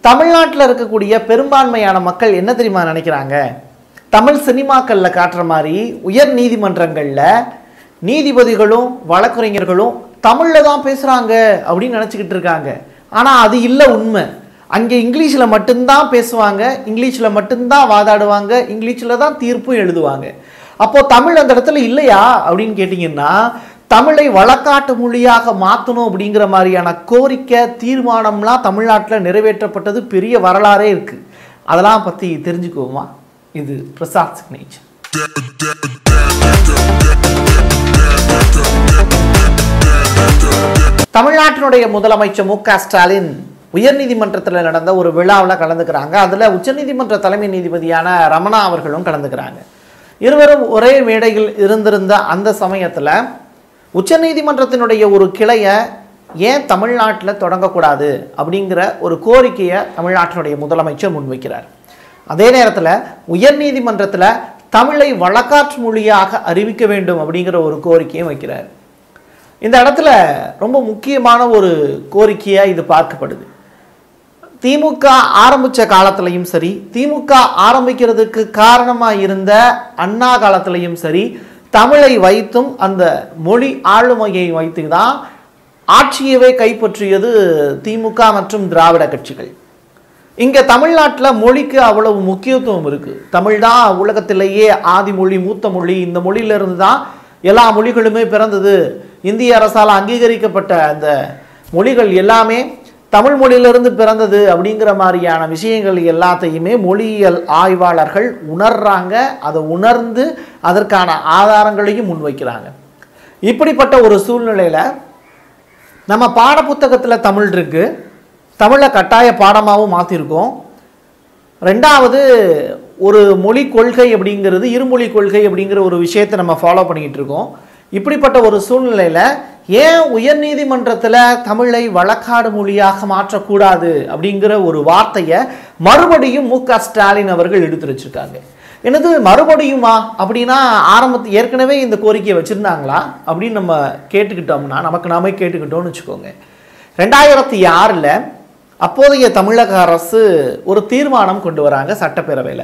தமிழ்நாட்டில் இருக்கக்கூடிய பெரும்பான்மையான மக்கள் என்ன தெரியுமா நினைக்கிறாங்க தமிழ் சினிமாக்களில் காட்டுற மாதிரி உயர் நீதிமன்றங்களில் நீதிபதிகளும் வழக்கறிஞர்களும் தமிழில் தான் பேசுகிறாங்க அப்படின்னு நினச்சிக்கிட்டு இருக்காங்க ஆனால் அது இல்லை உண்மை அங்கே இங்கிலீஷில் மட்டும்தான் பேசுவாங்க இங்கிலீஷில் மட்டும்தான் வாதாடுவாங்க இங்கிலீஷில் தான் தீர்ப்பும் எழுதுவாங்க அப்போது தமிழ் அந்த இடத்துல இல்லையா அப்படின்னு கேட்டிங்கன்னா தமிழை வழக்காட்டு மொழியாக மாற்றணும் அப்படிங்கிற மாதிரியான கோரிக்கை தீர்மானம்லாம் தமிழ்நாட்டில் நிறைவேற்றப்பட்டது பெரிய வரலாறே இருக்குது அதெல்லாம் பற்றி தெரிஞ்சுக்குவோமா இது பிரசாத் சிக்னேச்சர் தமிழ்நாட்டினுடைய முதலமைச்சர் மு க ஸ்டாலின் உயர்நீதிமன்றத்தில் நடந்த ஒரு விழாவில் கலந்துக்கிறாங்க அதில் உச்சநீதிமன்ற தலைமை நீதிபதியான ரமணா அவர்களும் கலந்துக்கிறாங்க இருவரும் ஒரே மேடையில் இருந்திருந்த அந்த சமயத்தில் உச்சநீதிமன்றத்தினுடைய ஒரு கிளையை ஏன் தமிழ்நாட்டில் தொடங்கக்கூடாது அப்படிங்கிற ஒரு கோரிக்கையை தமிழ்நாட்டினுடைய முதலமைச்சர் முன்வைக்கிறார் அதே நேரத்தில் உயர்நீதிமன்றத்தில் தமிழை வழக்காற்று மொழியாக அறிவிக்க வேண்டும் அப்படிங்கிற ஒரு கோரிக்கையும் வைக்கிறார் இந்த இடத்துல ரொம்ப முக்கியமான ஒரு கோரிக்கையாக இது பார்க்கப்படுது திமுக ஆரம்பித்த காலத்துலையும் சரி திமுக ஆரம்பிக்கிறதுக்கு காரணமாக இருந்த அண்ணா காலத்துலையும் சரி தமிழை வைத்தும் அந்த மொழி ஆளுமையை வைத்து தான் ஆட்சியவே கைப்பற்றியது திமுக மற்றும் திராவிட கட்சிகள் இங்கே தமிழ்நாட்டில் மொழிக்கு அவ்வளவு முக்கியத்துவம் இருக்குது தமிழ் தான் உலகத்திலேயே ஆதி மொழி மூத்த மொழி இந்த மொழியிலிருந்து தான் எல்லா மொழிகளுமே பிறந்தது இந்திய அரசால் அங்கீகரிக்கப்பட்ட அந்த மொழிகள் எல்லாமே தமிழ் மொழியிலிருந்து பிறந்தது அப்படிங்கிற மாதிரியான விஷயங்கள் எல்லாத்தையுமே மொழியியல் ஆய்வாளர்கள் உணர்றாங்க அதை உணர்ந்து அதற்கான ஆதாரங்களையும் முன்வைக்கிறாங்க இப்படிப்பட்ட ஒரு சூழ்நிலையில் நம்ம பாடப்புத்தகத்தில் தமிழ் இருக்கு தமிழை கட்டாய பாடமாகவும் மாற்றிருக்கோம் ரெண்டாவது ஒரு மொழி கொள்கை அப்படிங்கிறது இருமொழி கொள்கை அப்படிங்கிற ஒரு விஷயத்தை நம்ம ஃபாலோ பண்ணிக்கிட்டு இருக்கோம் இப்படிப்பட்ட ஒரு சூழ்நிலையில் ஏன் உயர்நீதிமன்றத்தில் தமிழை வழக்காடு மொழியாக மாற்றக்கூடாது அப்படிங்கிற ஒரு வார்த்தையை மறுபடியும் மு க ஸ்டாலின் அவர்கள் எடுத்து வச்சிருக்காங்க என்னது மறுபடியுமா அப்படின்னா ஆரம்பத்து ஏற்கனவே இந்த கோரிக்கையை வச்சுருந்தாங்களா அப்படின்னு நம்ம கேட்டுக்கிட்டோம்னா நமக்கு நாமே கேட்டுக்கிட்டோம்னு வச்சுக்கோங்க ரெண்டாயிரத்தி ஆறில் அப்போதைய தமிழக அரசு ஒரு தீர்மானம் கொண்டு வராங்க சட்டப்பேரவையில்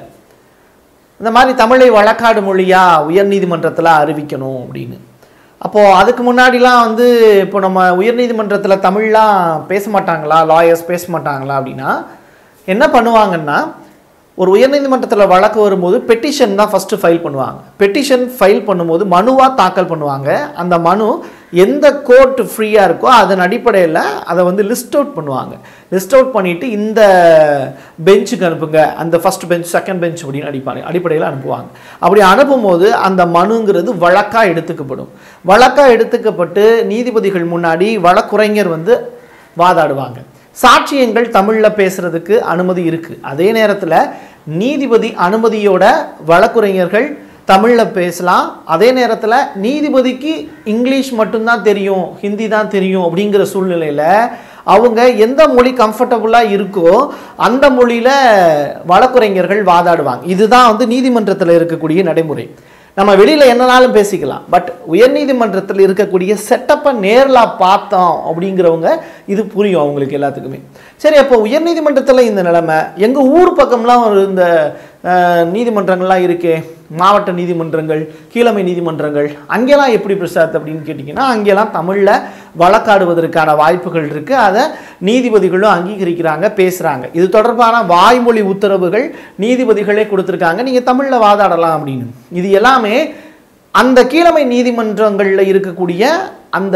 இந்த மாதிரி தமிழை வழக்காடு மொழியாக உயர்நீதிமன்றத்தில் அறிவிக்கணும் அப்படின்னு அப்போது அதுக்கு முன்னாடிலாம் வந்து இப்போ நம்ம உயர்நீதிமன்றத்தில் தமிழ்லாம் பேச மாட்டாங்களா லாயர்ஸ் பேச மாட்டாங்களா அப்படின்னா என்ன பண்ணுவாங்கன்னா ஒரு உயர்நீதிமன்றத்தில் வழக்கு வரும்போது பெட்டிஷன் தான் ஃபஸ்ட்டு ஃபைல் பண்ணுவாங்க பெட்டிஷன் ஃபைல் பண்ணும்போது மனுவாக தாக்கல் பண்ணுவாங்க அந்த மனு எந்த கோர்ட் ஃப்ரீயாக இருக்கோ அதன் அடிப்படையில் அதை வந்து லிஸ்ட் அவுட் பண்ணுவாங்க லிஸ்ட் அவுட் பண்ணிவிட்டு இந்த பெஞ்சுக்கு அனுப்புங்க அந்த ஃபஸ்ட் பெஞ்ச் செகண்ட் பெஞ்ச் அப்படின்னு அடிப்பாங்க அடிப்படையில் அனுப்புவாங்க அப்படி அனுப்பும்போது அந்த மனுங்கிறது வழக்காக எடுத்துக்கப்படும் வழக்காக எடுத்துக்கப்பட்டு நீதிபதிகள் முன்னாடி வழக்குரைஞர் வந்து வாதாடுவாங்க சாட்சியங்கள் தமிழில் பேசுகிறதுக்கு அனுமதி இருக்குது அதே நேரத்தில் நீதிபதி அனுமதியோட வழக்குரைஞர்கள் தமிழில் பேசலாம் அதே நேரத்தில் நீதிபதிக்கு இங்கிலீஷ் மட்டும்தான் தெரியும் ஹிந்தி தான் தெரியும் அப்படிங்கிற சூழ்நிலையில் அவங்க எந்த மொழி கம்ஃபர்டபுளாக இருக்கோ அந்த மொழியில் வழக்குரைஞர்கள் வாதாடுவாங்க இதுதான் வந்து நீதிமன்றத்தில் இருக்கக்கூடிய நடைமுறை நம்ம வெளியில் என்னனாலும் பேசிக்கலாம் பட் உயர்நீதிமன்றத்தில் இருக்கக்கூடிய செட்டப்பை நேரில் பார்த்தோம் அப்படிங்கிறவங்க இது புரியும் அவங்களுக்கு எல்லாத்துக்குமே சரி அப்போ உயர்நீதிமன்றத்தில் இந்த நிலைமை எங்கள் ஊர் பக்கம்லாம் ஒரு இந்த அஹ், நீதிமன்றங்கள்லாம் இருக்கே மாவட்ட நீதிமன்றங்கள் கீழமை நீதிமன்றங்கள் அங்கெல்லாம் எப்படி பிரசாத் அப்படின்னு கேட்டிங்கன்னா அங்கெல்லாம் தமிழில் வழக்காடுவதற்கான வாய்ப்புகள் இருக்குது அதை நீதிபதிகளும் அங்கீகரிக்கிறாங்க பேசுகிறாங்க இது தொடர்பான வாய்மொழி உத்தரவுகள் நீதிபதிகளே கொடுத்துருக்காங்க நீங்கள் தமிழில் வாதாடலாம் அப்படின்னு இது எல்லாமே அந்த கீழமை நீதிமன்றங்களில் இருக்கக்கூடிய அந்த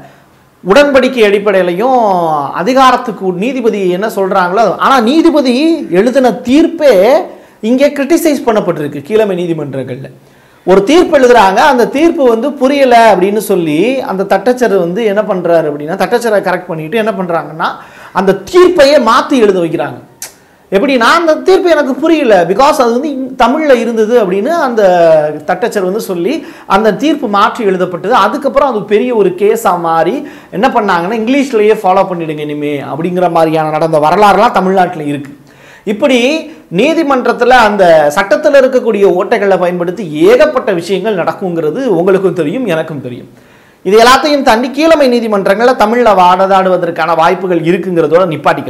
உடன்படிக்கை அடிப்படையிலையும் அதிகாரத்துக்கு நீதிபதி என்ன சொல்கிறாங்களோ ஆனால் நீதிபதி எழுதின தீர்ப்பே இங்கே கிரிட்டிசைஸ் பண்ணப்பட்டிருக்கு கீழமை நீதிமன்றங்களில் ஒரு தீர்ப்பு எழுதுறாங்க அந்த தீர்ப்பு வந்து புரியலை அப்படின்னு சொல்லி அந்த தட்டச்சர் வந்து என்ன பண்ணுறாரு அப்படின்னா தட்டச்சரை கரெக்ட் பண்ணிட்டு என்ன பண்ணுறாங்கன்னா அந்த தீர்ப்பையே மாற்றி எழுத வைக்கிறாங்க எப்படின்னா அந்த தீர்ப்பு எனக்கு புரியல பிகாஸ் அது வந்து தமிழில் இருந்தது அப்படின்னு அந்த தட்டச்சர் வந்து சொல்லி அந்த தீர்ப்பு மாற்றி எழுதப்பட்டது அதுக்கப்புறம் அது பெரிய ஒரு கேஸாக மாறி என்ன பண்ணாங்கன்னா இங்கிலீஷ்லேயே ஃபாலோ பண்ணிடுங்க இனிமே அப்படிங்கிற மாதிரியான நடந்த வரலாறுலாம் தமிழ்நாட்டில் இருக்குது இப்படி நீதிமன்றத்தில் அந்த சட்டத்தில் இருக்கக்கூடிய ஓட்டைகளை பயன்படுத்தி ஏகப்பட்ட விஷயங்கள் நடக்குங்கிறது உங்களுக்கும் தெரியும் எனக்கும் தெரியும் இது எல்லாத்தையும் தாண்டி கீழமை நீதிமன்றங்களில் தமிழில் வாதாடுவதற்கான வாய்ப்புகள் இருக்குங்கிறதோட நிப்பாட்டிக்கலாம்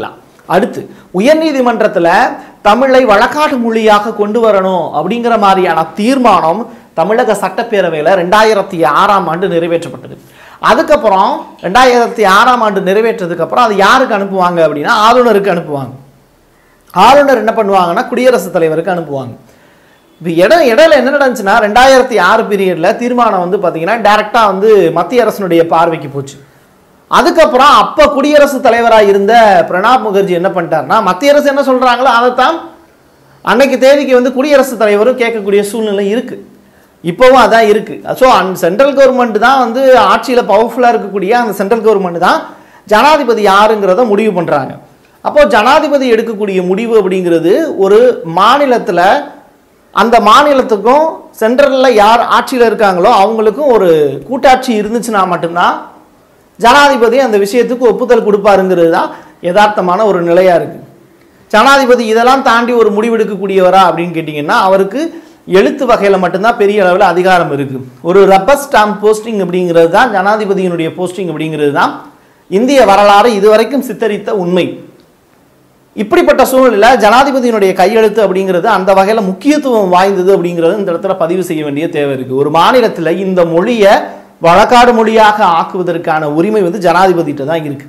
அடுத்து உயர்நீதிமன்றத்துல தமிழை வழக்காட்டு மொழியாக கொண்டு வரணும் அப்படிங்கிற மாதிரியான தீர்மானம் தமிழக சட்டப்பேரவையில ரெண்டாயிரத்தி ஆறாம் ஆண்டு நிறைவேற்றப்பட்டது அதுக்கப்புறம் ரெண்டாயிரத்தி ஆறாம் ஆண்டு நிறைவேற்றதுக்கு அப்புறம் அது யாருக்கு அனுப்புவாங்க அப்படின்னா ஆளுநருக்கு அனுப்புவாங்க ஆளுநர் என்ன பண்ணுவாங்கன்னா குடியரசுத் தலைவருக்கு அனுப்புவாங்க இப்போ இட இடையில என்ன நடந்துச்சுன்னா ரெண்டாயிரத்தி ஆறு பீரியடில் தீர்மானம் வந்து பார்த்தீங்கன்னா டைரெக்டாக வந்து மத்திய அரசினுடைய பார்வைக்கு போச்சு அதுக்கப்புறம் அப்போ குடியரசுத் தலைவராக இருந்த பிரணாப் முகர்ஜி என்ன பண்ணிட்டாருன்னா மத்திய அரசு என்ன சொல்கிறாங்களோ அதைத்தான் அன்னைக்கு தேதிக்கு வந்து குடியரசுத் தலைவரும் கேட்கக்கூடிய சூழ்நிலை இருக்குது இப்போவும் அதான் இருக்குது ஸோ அந் சென்ட்ரல் கவர்மெண்ட் தான் வந்து ஆட்சியில் பவர்ஃபுல்லாக இருக்கக்கூடிய அந்த சென்ட்ரல் கவர்மெண்ட் தான் ஜனாதிபதி யாருங்கிறத முடிவு பண்ணுறாங்க அப்போ ஜனாதிபதி எடுக்கக்கூடிய முடிவு அப்படிங்கிறது ஒரு மாநிலத்தில் அந்த மாநிலத்துக்கும் சென்ட்ரலில் யார் ஆட்சியில் இருக்காங்களோ அவங்களுக்கும் ஒரு கூட்டாட்சி இருந்துச்சுன்னா மட்டும்தான் ஜனாதிபதி அந்த விஷயத்துக்கு ஒப்புதல் கொடுப்பாருங்கிறது தான் யதார்த்தமான ஒரு நிலையாக இருக்குது ஜனாதிபதி இதெல்லாம் தாண்டி ஒரு முடிவெடுக்கக்கூடியவரா அப்படின்னு கேட்டிங்கன்னா அவருக்கு எழுத்து வகையில் மட்டும்தான் பெரிய அளவில் அதிகாரம் இருக்குது ஒரு ரப்பர் ஸ்டாம்ப் போஸ்டிங் அப்படிங்கிறது தான் ஜனாதிபதியினுடைய போஸ்டிங் அப்படிங்கிறது தான் இந்திய வரலாறு இதுவரைக்கும் சித்தரித்த உண்மை இப்படிப்பட்ட சூழ்நிலையில ஜனாதிபதியினுடைய கையெழுத்து அப்படிங்கிறது அந்த வகையில் முக்கியத்துவம் வாய்ந்தது அப்படிங்கிறது இந்த இடத்துல பதிவு செய்ய வேண்டிய தேவை இருக்கு ஒரு மாநிலத்தில் இந்த மொழியை வழக்காடு மொழியாக ஆக்குவதற்கான உரிமை வந்து ஜனாதிபதிகிட்ட தான் இருக்கு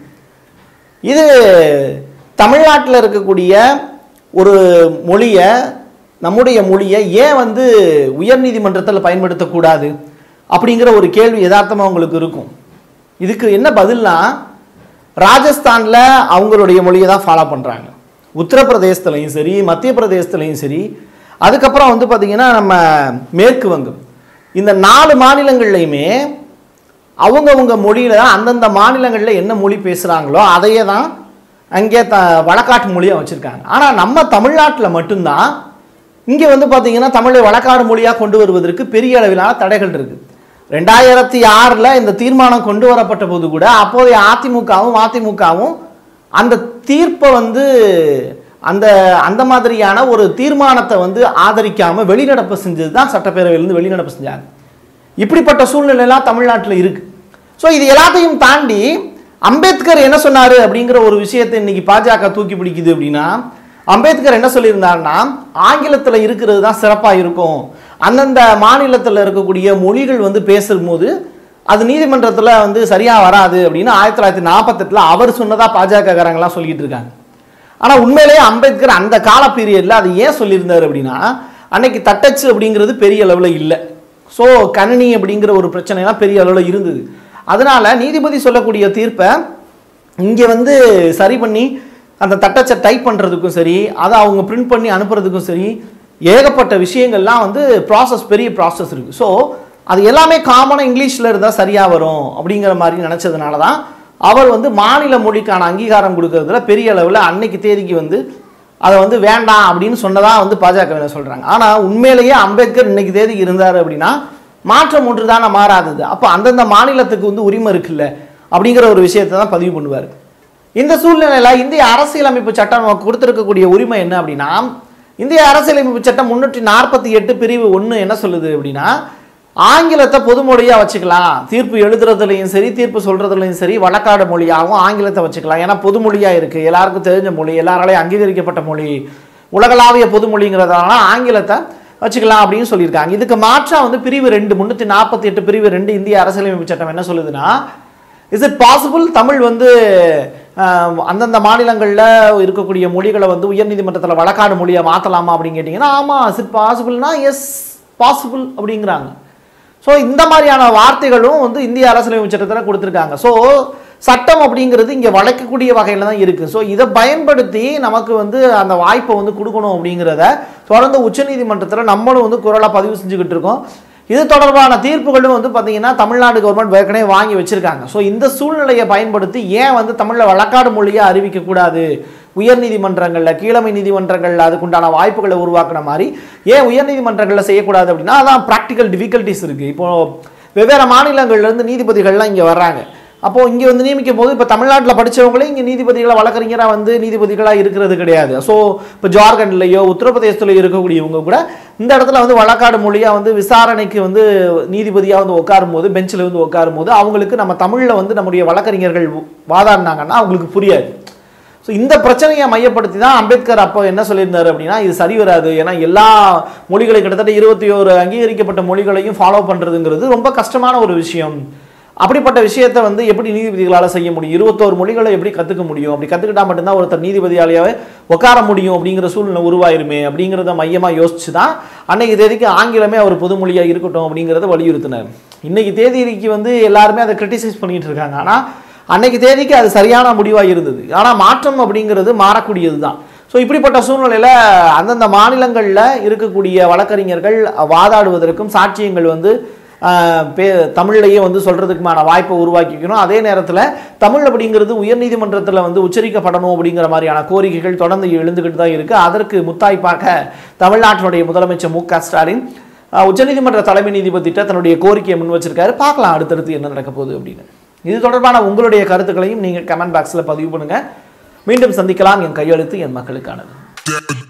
இது தமிழ்நாட்டில் இருக்கக்கூடிய ஒரு மொழியை நம்முடைய மொழியை ஏன் வந்து உயர்நீதிமன்றத்தில் பயன்படுத்தக்கூடாது அப்படிங்கிற ஒரு கேள்வி யதார்த்தமாக உங்களுக்கு இருக்கும் இதுக்கு என்ன பதில்னா ராஜஸ்தானில் அவங்களுடைய மொழியை தான் ஃபாலோ பண்ணுறாங்க உத்தரப்பிரதேசத்துலையும் சரி மத்திய பிரதேசத்துலையும் சரி அதுக்கப்புறம் வந்து பார்த்திங்கன்னா நம்ம மேற்கு வங்கம் இந்த நாலு மாநிலங்கள்லையுமே அவங்கவுங்க மொழியில தான் அந்தந்த மாநிலங்களில் என்ன மொழி பேசுகிறாங்களோ அதையே தான் அங்கே த வழக்காட்டு மொழியாக வச்சுருக்காங்க ஆனால் நம்ம தமிழ்நாட்டில் மட்டும்தான் இங்கே வந்து பார்த்தீங்கன்னா தமிழை வழக்காடு மொழியாக கொண்டு வருவதற்கு பெரிய அளவிலான தடைகள் இருக்குது ரெண்டாயிரத்தி ஆறில் இந்த தீர்மானம் கொண்டு வரப்பட்ட போது கூட அப்போதைய அதிமுகவும் அதிமுகவும் அந்த தீர்ப்பை வந்து அந்த அந்த மாதிரியான ஒரு தீர்மானத்தை வந்து ஆதரிக்காமல் வெளிநடப்பு செஞ்சது தான் சட்டப்பேரவையிலேருந்து வெளிநடப்பு செஞ்சாங்க இப்படிப்பட்ட சூழ்நிலைலாம் தமிழ்நாட்டில் இருக்கு ஸோ இது எல்லாத்தையும் தாண்டி அம்பேத்கர் என்ன சொன்னார் அப்படிங்கிற ஒரு விஷயத்தை இன்னைக்கு பாஜக தூக்கி பிடிக்குது அப்படின்னா அம்பேத்கர் என்ன சொல்லியிருந்தாருன்னா ஆங்கிலத்தில் இருக்கிறது தான் சிறப்பாக இருக்கும் அந்தந்த மாநிலத்தில் இருக்கக்கூடிய மொழிகள் வந்து பேசும்போது அது நீதிமன்றத்தில் வந்து சரியாக வராது அப்படின்னு ஆயிரத்தி தொள்ளாயிரத்தி நாற்பத்தெட்டில் அவர் சொன்னதாக பாஜகக்காரங்களாம் சொல்லிட்டு இருக்காங்க ஆனால் உண்மையிலேயே அம்பேத்கர் அந்த கால பீரியடில் அது ஏன் சொல்லியிருந்தார் அப்படின்னா அன்னைக்கு தட்டச்சு அப்படிங்கிறது பெரிய அளவில் இல்லை ஸோ கணினி அப்படிங்கிற ஒரு பிரச்சனைலாம் பெரிய அளவில் இருந்தது அதனால நீதிபதி சொல்லக்கூடிய தீர்ப்பை இங்கே வந்து சரி பண்ணி அந்த தட்டச்சை டைப் பண்ணுறதுக்கும் சரி அதை அவங்க பிரிண்ட் பண்ணி அனுப்புறதுக்கும் சரி ஏகப்பட்ட விஷயங்கள்லாம் வந்து ப்ராசஸ் பெரிய ப்ராசஸ் இருக்குது ஸோ அது எல்லாமே காமனாக இங்கிலீஷில் இருந்தால் சரியாக வரும் அப்படிங்கிற மாதிரி நினச்சதுனால தான் அவர் வந்து மாநில மொழிக்கான அங்கீகாரம் கொடுக்கறதுல பெரிய அளவில் அன்னைக்கு தேதிக்கு வந்து அதை வந்து வேண்டாம் அப்படின்னு சொன்னதாக வந்து பாஜகவினர் சொல்கிறாங்க ஆனால் உண்மையிலேயே அம்பேத்கர் இன்னைக்கு தேதிக்கு இருந்தார் அப்படின்னா மாற்றம் ஒன்று தானே மாறாதது அப்போ அந்தந்த மாநிலத்துக்கு வந்து உரிமை இருக்குல்ல அப்படிங்கிற ஒரு விஷயத்தை தான் பதிவு பண்ணுவார் இந்த சூழ்நிலையில் இந்திய அரசியலமைப்பு சட்டம் நமக்கு கொடுத்துருக்கக்கூடிய உரிமை என்ன அப்படின்னா இந்திய அரசியலமைப்பு சட்டம் முன்னூற்றி நாற்பத்தி எட்டு பிரிவு ஒன்று என்ன சொல்லுது அப்படின்னா ஆங்கிலத்தை பொதுமொழியாக வச்சுக்கலாம் தீர்ப்பு எழுதுறதுலையும் சரி தீர்ப்பு சொல்கிறதுலையும் சரி வழக்காடு மொழியாகவும் ஆங்கிலத்தை வச்சுக்கலாம் ஏன்னா பொதுமொழியாக இருக்குது எல்லாருக்கும் தெரிஞ்ச மொழி எல்லாராலையும் அங்கீகரிக்கப்பட்ட மொழி உலகளாவிய பொதுமொழிங்கிறதுனால ஆங்கிலத்தை வச்சுக்கலாம் அப்படின்னு சொல்லியிருக்காங்க இதுக்கு மாற்றா வந்து பிரிவு ரெண்டு முந்நூற்றி நாற்பத்தி எட்டு பிரிவு ரெண்டு இந்திய அரசியலமைப்பு சட்டம் என்ன சொல்லுதுன்னா இஸ் இட் பாசிபிள் தமிழ் வந்து அஹ், அந்தந்த மாநிலங்களில் இருக்கக்கூடிய மொழிகளை வந்து உயர்நீதிமன்றத்தில் வழக்காடு மொழியை மாற்றலாமா அப்படின்னு கேட்டிங்கன்னா ஆமாம் இஸ் இட் பாசிபிள்னா எஸ் பாசிபிள் அப்படிங்கிறாங்க ஸோ இந்த மாதிரியான வார்த்தைகளும் வந்து இந்திய அரசியலமைப்பு சட்டத்தில் கொடுத்துருக்காங்க ஸோ சட்டம் அப்படிங்கிறது இங்கே வளைக்கக்கூடிய வகையில் தான் இருக்குது ஸோ இதை பயன்படுத்தி நமக்கு வந்து அந்த வாய்ப்பை வந்து கொடுக்கணும் அப்படிங்கிறத தொடர்ந்து உச்சநீதிமன்றத்தில் நம்மளும் வந்து குரலாக பதிவு செஞ்சுக்கிட்டு இருக்கோம் இது தொடர்பான தீர்ப்புகளும் வந்து பார்த்தீங்கன்னா தமிழ்நாடு கவர்மெண்ட் ஏற்கனவே வாங்கி வச்சிருக்காங்க ஸோ இந்த சூழ்நிலையை பயன்படுத்தி ஏன் வந்து தமிழில் வழக்காடு மொழியை அறிவிக்கக்கூடாது உயர்நீதிமன்றங்களில் கீழமை நீதிமன்றங்களில் அதுக்குண்டான வாய்ப்புகளை உருவாக்குன மாதிரி ஏன் உயர்நீதிமன்றங்களில் செய்யக்கூடாது அப்படின்னா அதான் ப்ராக்டிக்கல் டிஃபிகல்ட்டிஸ் இருக்குது இப்போது வெவ்வேறு மாநிலங்கள்லேருந்து நீதிபதிகள்லாம் இங்கே வர்றாங்க அப்போது இங்கே வந்து நியமிக்கும் போது இப்போ தமிழ்நாட்டில் படித்தவங்களே இங்கே நீதிபதிகளை வழக்கறிஞராக வந்து நீதிபதிகளாக இருக்கிறது கிடையாது ஸோ இப்போ ஜார்க்கண்ட்லேயோ உத்தரப்பிரதேசத்துலையோ இருக்கக்கூடியவங்க கூட இந்த இடத்துல வந்து வழக்காடு மொழியாக வந்து விசாரணைக்கு வந்து நீதிபதியாக வந்து உட்காரும் போது பெஞ்சில் வந்து உட்காரும் போது அவங்களுக்கு நம்ம தமிழில் வந்து நம்முடைய வழக்கறிஞர்கள் வாதாடினாங்கன்னா அவங்களுக்கு புரியாது ஸோ இந்த பிரச்சனையை மையப்படுத்தி தான் அம்பேத்கர் அப்போ என்ன சொல்லியிருந்தாரு அப்படின்னா இது சரி வராது ஏன்னா எல்லா மொழிகளை கிட்டத்தட்ட இருபத்தி ஒரு அங்கீகரிக்கப்பட்ட மொழிகளையும் ஃபாலோ பண்ணுறதுங்கிறது ரொம்ப கஷ்டமான ஒரு விஷயம் அப்படிப்பட்ட விஷயத்தை வந்து எப்படி நீதிபதிகளால் செய்ய முடியும் இருபத்தோரு மொழிகளை எப்படி கற்றுக்க முடியும் அப்படி கற்றுக்கிட்டா மட்டும்தான் ஒருத்தர் நீதிபதியாலேயே உட்கார முடியும் அப்படிங்கிற சூழ்நிலை உருவாயிருமே அப்படிங்கிறத மையமாக யோசிச்சு தான் அன்னைக்கு தேதிக்கு ஆங்கிலமே அவர் பொதுமொழியாக இருக்கட்டும் அப்படிங்கிறத வலியுறுத்தினார் இன்னைக்கு தேதிக்கு வந்து எல்லாருமே அதை கிரிட்டிசைஸ் பண்ணிட்டு இருக்காங்க ஆனால் அன்னைக்கு தேதிக்கு அது சரியான முடிவாக இருந்தது ஆனால் மாற்றம் அப்படிங்கிறது மாறக்கூடியது தான் ஸோ இப்படிப்பட்ட சூழ்நிலையில் அந்தந்த மாநிலங்களில் இருக்கக்கூடிய வழக்கறிஞர்கள் வாதாடுவதற்கும் சாட்சியங்கள் வந்து ஆஹ், பே தமிழ்லையே வந்து சொல்கிறதுக்குமான வாய்ப்பை உருவாக்கிக்கணும் அதே நேரத்தில் தமிழ் அப்படிங்கிறது உயர்நீதிமன்றத்தில் வந்து உச்சரிக்கப்படணும் அப்படிங்கிற மாதிரியான கோரிக்கைகள் தொடர்ந்து எழுந்துக்கிட்டு தான் இருக்குது அதற்கு முத்தாய்ப்பாக தமிழ்நாட்டினுடைய முதலமைச்சர் மு க ஸ்டாலின் ஆஹ், உச்சநீதிமன்ற தலைமை நீதிபதிட்ட தன்னுடைய கோரிக்கையை முன் வச்சிருக்காரு பார்க்கலாம் அடுத்தடுத்து என்ன நடக்க போகுது அப்படின்னு இது தொடர்பான உங்களுடைய கருத்துக்களையும் நீங்கள் கமெண்ட் பாக்ஸில் பதிவு பண்ணுங்கள் மீண்டும் சந்திக்கலாம் என் கையெழுத்து என் மக்களுக்கானது